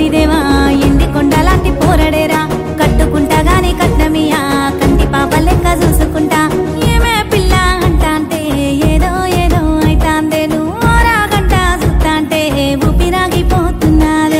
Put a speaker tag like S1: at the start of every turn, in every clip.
S1: ఓరిదేవా ఎండి కొండలాంటి పోరడేరా కట్టుకుంటా గాని కట్నమియా కంటి పాప లెక్క చూసుకుంటా ఏమే పిల్ల అంటా అంటే ఏదో ఏదో అయితాందే నువ్వు ఓరాగంట చూస్తా అంటే ఊపిరాగిపోతున్నాదే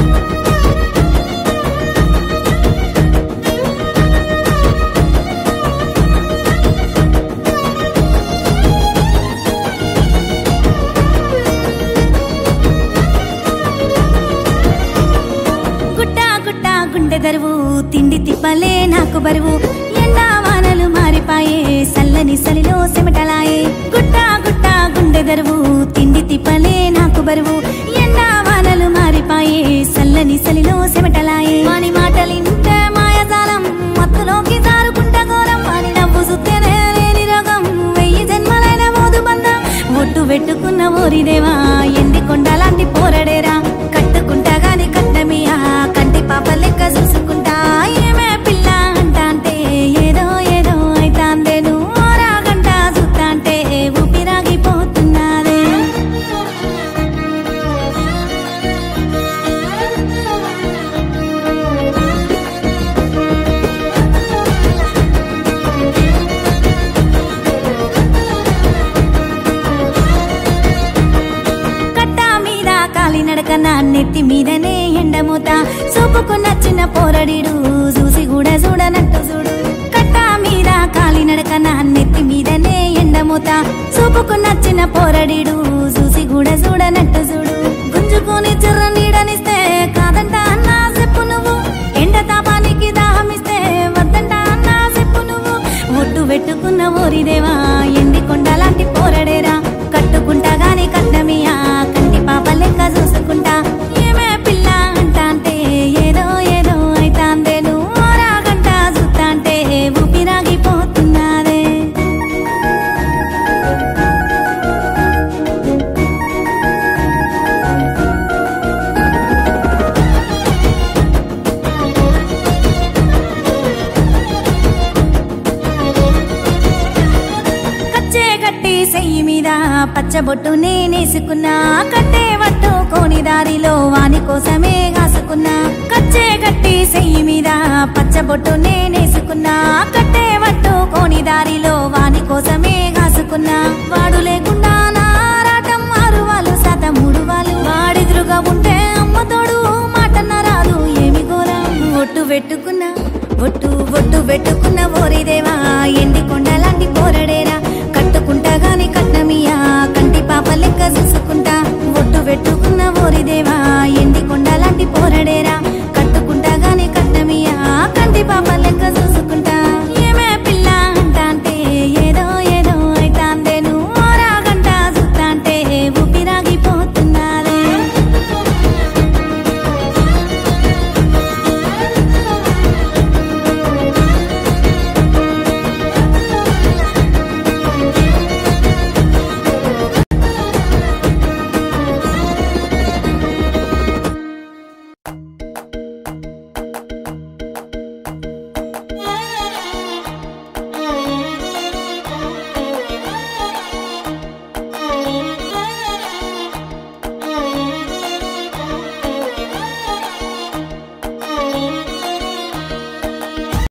S1: గుట్ట గుట్ట గుండె దరువు తిండి తిప్పలే నాకు బరువు ఎండా వానలు మారిపాయే సల్లని సలిలో సెమటలాయే గుట్ట గుట్ట గుండె దరువు తిండి తిప్పలే నాకు బరువు ఎండా వానలు మారిపాయే సల్లని సలిలో సెమటలాయే వాని మాటలింటే మాయజాలం మత్తులోకి జారుకుంట ఘోరం వాని నవ్వు సుత్తేనే లేని రోగం వెయ్యి జన్మలైన మోదు బంధం ఒట్టు పెట్టుకున్న ఓరిదేవా ఎండి కొండలాంటి పోరడేరా కట్టుకుంటా గాని కట్టమియా కంటి పాప లెక్క చూసుకుంటా ఏమే పిల్ల అంటా అంటే ఏదో ఏదో అయితాందే నువ్వు ఓరాగంట చూస్తా అంటే ఊపిరాగిపోతున్నాదే కట్ట మీద కాలి నడక నా నెత్తి మీదనే ఎండమూత చూపుకు నచ్చిన పోరడిడు చూసి కూడా చూడనట్టు చూడు కట్ట మీద కాలి నడక నా నెత్తి మీదనే ఎండమూత చూపుకు నచ్చిన పోరడిడు చూసి కూడా చూడనట్టు చూడు గుంజుకొని చిర్ర నీడనిస్తే కాదంట అన్నా చెప్పు నువ్వు ఎండ తాపానికి దాహమిస్తే వద్దంట అన్నా చెప్పు నువ్వు ఒట్టు పెట్టుకున్న ఓరిదేవా ఎండి కొండలాంటి పోరడేరా కట్టుకుంటా గాని కట్నమియా కంటి పాప లెక్క చూసుకుంటా ఏమే పిల్ల అంటా అంటే ఏదో ఏదో అయితాందే నువ్వు ఓరాగంట చూస్తా అంటే ఊపిరాగిపోతున్నాదే కచ్చే కట్టి సెయ్యి మీద పచ్చబొట్టు నేనేసుకున్నా కట్టే వట్టు కోని దారిలో వాని కోసమే కాసుకున్నా కచ్చే కట్టి సెయ్యి మీద పచ్చబొట్టు నేనేసుకున్నా కట్టే వట్టు కోని దారిలో వాని కోసమే కాసుకున్నా వాడు లేకుండా